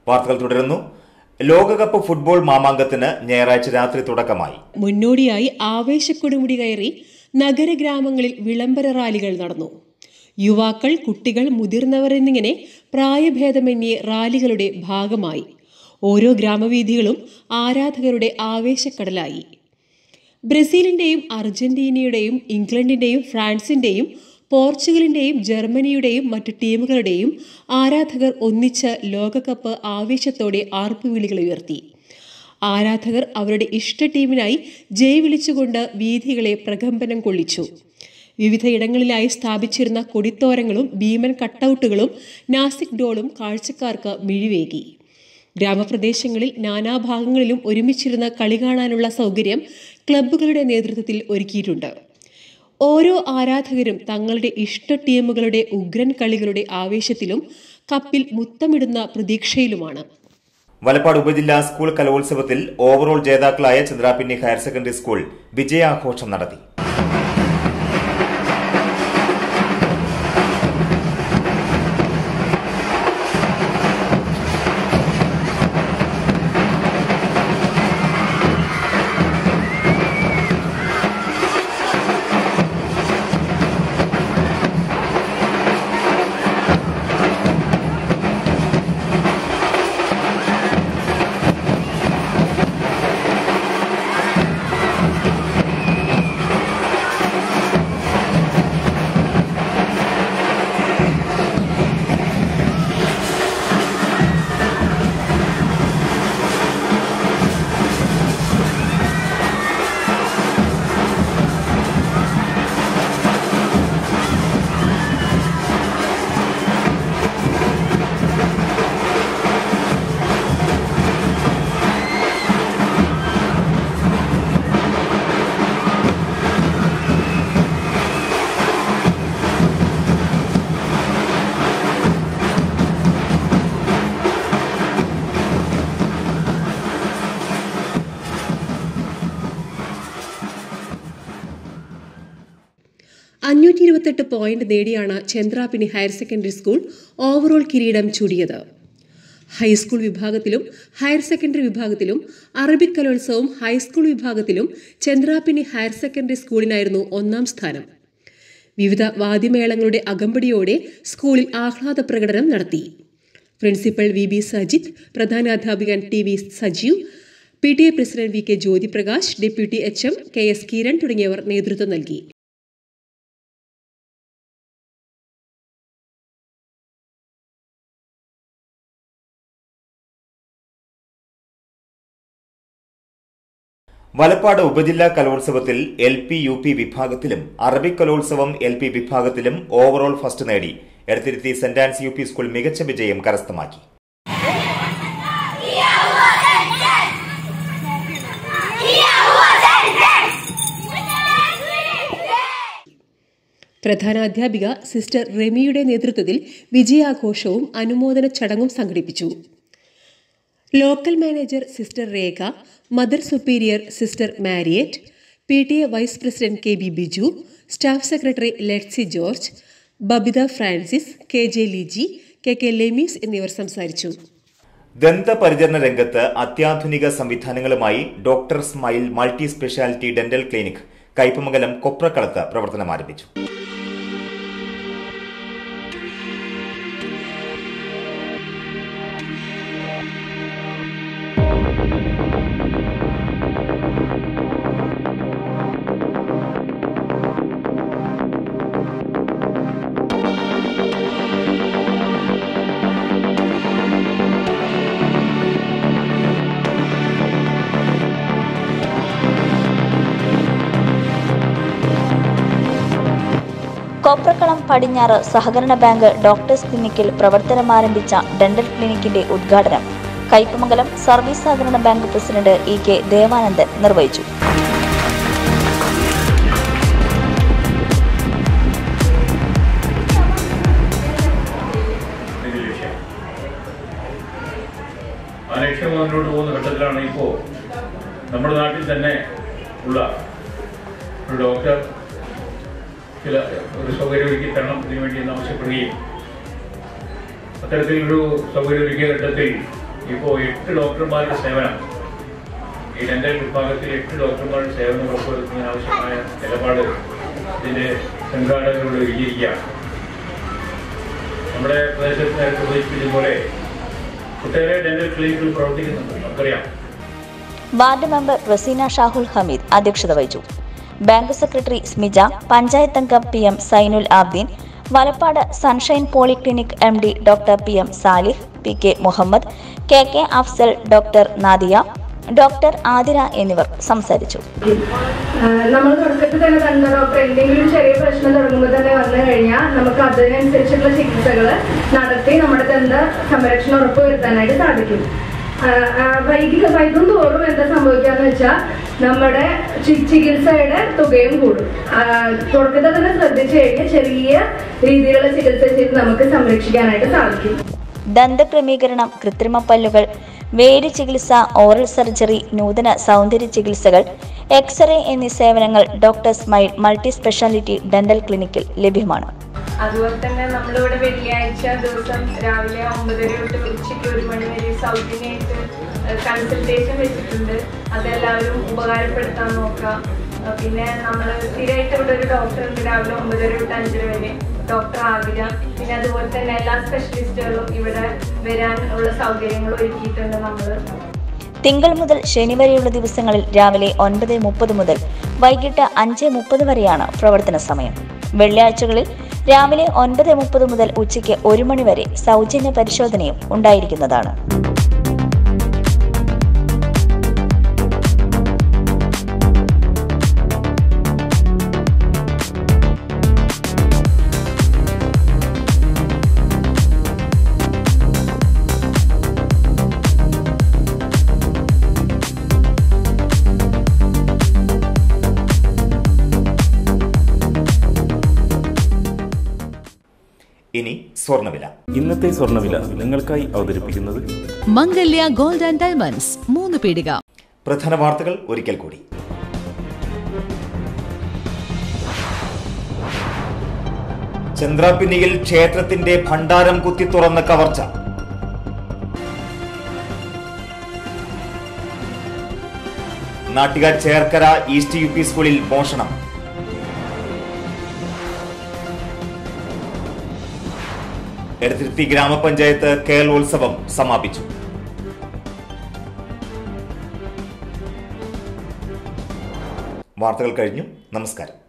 വാർത്തകൾ തുടരുന്നു ലോകകപ്പ് ഫുട്ബോൾ മാമാങ്കത്തിന് ഞായറാഴ്ച രാത്രി തുടക്കമായി മുന്നോടിയായി ആവേശക്കൊടുമുടി കയറി നഗരഗ്രാമങ്ങളിൽ വിളംബര റാലികൾ നടന്നു യുവാക്കൾ കുട്ടികൾ മുതിർന്നവർ എന്നിങ്ങനെ പ്രായഭേദമന്യേ റാലികളുടെ ഭാഗമായി ഓരോ ഗ്രാമവീഥികളും ആരാധകരുടെ ആവേശക്കടലായി ബ്രസീലിന്റെയും അർജന്റീനയുടെയും ഇംഗ്ലണ്ടിന്റെയും ഫ്രാൻസിന്റെയും പോർച്ചുഗലിന്റെയും ജർമ്മനിയുടെയും മറ്റു ടീമുകളുടെയും ആരാധകർ ഒന്നിച്ച് ലോകകപ്പ് ആവേശത്തോടെ ആർപ്പുവിളികൾ ഉയർത്തി ആരാധകർ അവരുടെ ഇഷ്ട ടീമിനായി ജയ് വിളിച്ചുകൊണ്ട് വീഥികളെ പ്രകമ്പനം കൊള്ളിച്ചു വിവിധയിടങ്ങളിലായി സ്ഥാപിച്ചിരുന്ന കൊടിത്തോരങ്ങളും ഭീമൻ കട്ടൗട്ടുകളും നാസിക് ഡോളും കാഴ്ചക്കാർക്ക് മിഴിവേകി ഗ്രാമപ്രദേശങ്ങളിൽ നാനാഭാഗങ്ങളിലും ഒരുമിച്ചിരുന്ന കളി കാണാനുള്ള സൗകര്യം ക്ലബ്ബുകളുടെ നേതൃത്വത്തിൽ ഒരുക്കിയിട്ടുണ്ട് ഓരോ ആരാധകരും തങ്ങളുടെ ഇഷ്ട ടീമുകളുടെ ഉഗ്രൻ കളികളുടെ ആവേശത്തിലും കപ്പിൽ മുത്തമിടുന്ന പ്രതീക്ഷയിലുമാണ് വലപ്പാട് ഉപജില്ലാ സ്കൂൾ കലോത്സവത്തിൽ ഓവറോൾ ജേതാക്കളായ ചന്ദ്രാപിന്നി ഹയർ സെക്കൻഡറി സ്കൂൾ വിജയാഘോഷം നടത്തി അഞ്ഞൂറ്റി ഇരുപത്തെട്ട് പോയിന്റ് നേടിയാണ് Chendrappinni higher secondary school overall കിരീടം ചൂടിയത് ഹൈസ്കൂൾ വിഭാഗത്തിലും ഹയർ സെക്കൻഡറി വിഭാഗത്തിലും അറബിക് കലോത്സവം ഹൈസ്കൂൾ വിഭാഗത്തിലും ചന്ദ്രാപിനി ഹയർ സെക്കൻഡറി സ്കൂളിനായിരുന്നു ഒന്നാം സ്ഥാനം വിവിധ വാദ്യമേളങ്ങളുടെ അകമ്പടിയോടെ സ്കൂളിൽ ആഹ്ലാദ പ്രകടനം നടത്തി പ്രിൻസിപ്പൽ വി ബി സജിത് പ്രധാനാധ്യാപികൻ T V Sajeev P T A president V K Jyothiprakash deputy H M K S Kiran തുടങ്ങിയവർ നേതൃത്വം നൽകി വലപ്പാട് ഉപജില്ലാ കലോത്സവത്തിൽ എൽ പി യു പി വിഭാഗത്തിലും അറബിക് കലോത്സവം എൽ പി വിഭാഗത്തിലും ഓവറോൾ ഫസ്റ്റ് നേടി Edathiruthy saint Ann's U P school മികച്ച വിജയം കരസ്ഥമാക്കി പ്രധാനാധ്യാപിക സിസ്റ്റർ റെമിയുടെ നേതൃത്വത്തിൽ വിജയാഘോഷവും അനുമോദന ചടങ്ങും സംഘടിപ്പിച്ചു local manager sister Rekha mother superior sister Mariet P T A vice president K B Biju staff secretary Letsy George Babitha Francis K J Liji K K Lemees എന്നിവർ സംസാരിച്ചു ദന്തപരിചരണ രംഗത്ത് അത്യാധുനിക സംവിധാനങ്ങളുമായി doctor smile multi speciality dental clinic Kaipamangalam കൊപ്രക്കളത്ത് പ്രവർത്തനം ആരംഭിച്ചു കൊപ്രക്കളം പടിഞ്ഞാറ് സഹകരണ ബാങ്ക് ഡോക്ടേഴ്സ് ക്ലിനിക്കിൽ പ്രവർത്തനമാരംഭിച്ച ഡെന്റൽ ക്ലിനിക്കിന്റെ ഉദ്ഘാടനം കയ്പമംഗലം സർവീസ് സഹകരണ bank president E K Devanandan നിർവഹിച്ചു ഇതിന്റെ ലക്ഷ്യം ആ ലക്ഷ്യം മുന്നോട്ട് പോകുന്ന ഘട്ടത്തിലാണ് ഇപ്പോൾ നമ്മുടെ നാട്ടിൽ തന്നെ ഉള്ള ഒരു ഡോക്ടർ ചില ഒരു സൗകര്യം ഒരുക്കി തരണം ഇതിനു വേണ്ടി എന്ന് ആവശ്യപ്പെടുകയും അത്തരത്തിലൊരു സൗകര്യം ഒരുക്കിയ ഘട്ടത്തിൽ ഇപ്പോൾ എട്ട് ഡോക്ടർമാരുടെ സേവനം ഈ ഡെന്റൽ വിഭാഗത്തിൽ എട്ട് ഡോക്ടർമാരുടെ സേവനം ഉറപ്പുവരുത്തുന്നതിന് ആവശ്യമായ നിലപാട് ഇതിന്റെ സംഘാടകരോട് വിജയിക്കുകയാണ് നമ്മുടെ പ്രദേശത്ത് നേരത്തെ സൂചിപ്പിച്ചതുപോലെ ഒട്ടേറെ ഡെന്റൽ ക്ലിനിക്കുകൾ പ്രവർത്തിക്കുന്നുണ്ട് നമുക്കറിയാം വാർഡ് മെമ്പർ റസീന ഷാഹുൽ ഹമീദ് അധ്യക്ഷത വഹിച്ചു ബാങ്ക് സെക്രട്ടറി സ്മിജ പഞ്ചായത്ത് അംഗം P M Zainul Abdeen Valappad sunshine polyclinic M D doctor P M Salih P K Muhammad K K Afsal doctor Nadiya doctor Athira എന്നിവർ സംസാരിച്ചു നമ്മൾ തുടക്കത്തിൽ തന്നെ കണ്ട ഡോക്ടർ എന്തെങ്കിലും ചെറിയ പ്രശ്നം തുടങ്ങുമ്പോൾ തന്നെ വന്നു കഴിഞ്ഞാൽ നമുക്ക് അതിനനുസരിച്ചുള്ള ചികിത്സകൾ നടത്തി നമ്മുടെ ദന്ത സംരക്ഷണം ഉറപ്പുവരുത്താനായിട്ട് സാധിക്കും ആ, ആ, വൈകി വൈകും തോറും എന്താ സംഭവിക്കാന്ന് വെച്ചാൽ നമ്മുടെ ചി- ചികിത്സയുടെ തുകയും കൂടും ആ, തുടക്കത്തിൽ തന്നെ ശ്രദ്ധിച്ചു കഴിഞ്ഞാൽ ചെറിയ രീതിയിലുള്ള ചികിത്സ ചെയ്ത് നമുക്ക് സംരക്ഷിക്കാനായിട്ട് സാധിക്കും ദന്തക്രമീകരണം കൃത്രിമ പല്ലുകൾ വേര് ചികിത്സ ഓറൽ സർജറി നൂതന സൗന്ദര്യ ചികിത്സകൾ എക്സ്റേ എന്നീ സേവനങ്ങൾ doctor smile multi speciality dental ക്ലിനിക്കിൽ ലഭ്യമാണ് അതുപോലെ തന്നെ നമ്മളിവിടെ വെള്ളിയാഴ്ച ദിവസം രാവിലെ ഒമ്പതര തൊട്ട് ഉച്ചയ്ക്ക് ഒരു മണി വരെ സൗജന്യമായിട്ട് കൺസൾട്ടേഷൻ വെച്ചിട്ടുണ്ട് അതെല്ലാവരും ഉപകാരപ്പെടുത്താൻ നോക്കുക ഏഹ് പിന്നെ നമ്മൾ സ്ഥിരമായിട്ട് ഇവിടെ ഒരു ഡോക്ടർ ഉണ്ട് രാവിലെ ഒമ്പതര തൊട്ട് അഞ്ചര വരെ ഡോക്ടർ ആതിര പിന്നെ അതുപോലെ തന്നെ എല്ലാ സ്പെഷ്യലിസ്റ്റുകളും ഇവിടെ വരാൻ ഉള്ള സൗകര്യങ്ങൾ ഒരുക്കിയിട്ടുണ്ട് നമ്മൾ തിങ്കൾ മുതൽ ശനി വരെയുള്ള ദിവസങ്ങളിൽ രാവിലെ ഒൻപത് മുപ്പത് മുതൽ വൈകിട്ട് അഞ്ച് മുപ്പത് വരെയാണ് പ്രവർത്തന സമയം വെള്ളിയാഴ്ചകളിൽ രാവിലെ ഒൻപത് മുപ്പത് മുതൽ ഉച്ചയ്ക്ക് ഒരു മണി വരെ സൗജന്യ പരിശോധനയും ഉണ്ടായിരിക്കുന്നതാണ് ഇനി സ്വർണ്ണവില ഇന്നത്തെ സ്വർണ്ണവില നിങ്ങൾക്കായി അവതരിപ്പിക്കുന്നത് മംഗല്യ ഗോൾഡ് ആൻഡ് ഡയമണ്ട്സ് മൂന്ന് പീടിക പ്രധാന വാർത്തകൾ ഒരിക്കൽ കൂടി ചന്ദ്രാപിന്നിയിൽ ക്ഷേത്രത്തിന്റെ ഭണ്ഡാരം കുത്തി തുറന്ന കവർച്ച Nattika Cherkkara east U P സ്കൂളിൽ മോഷണം എടത്തിരുത്തി ഗ്രാമപഞ്ചായത്ത് കേരളോത്സവം സമാപിച്ചു വാർത്തകൾ കഴിഞ്ഞു നമസ്കാരം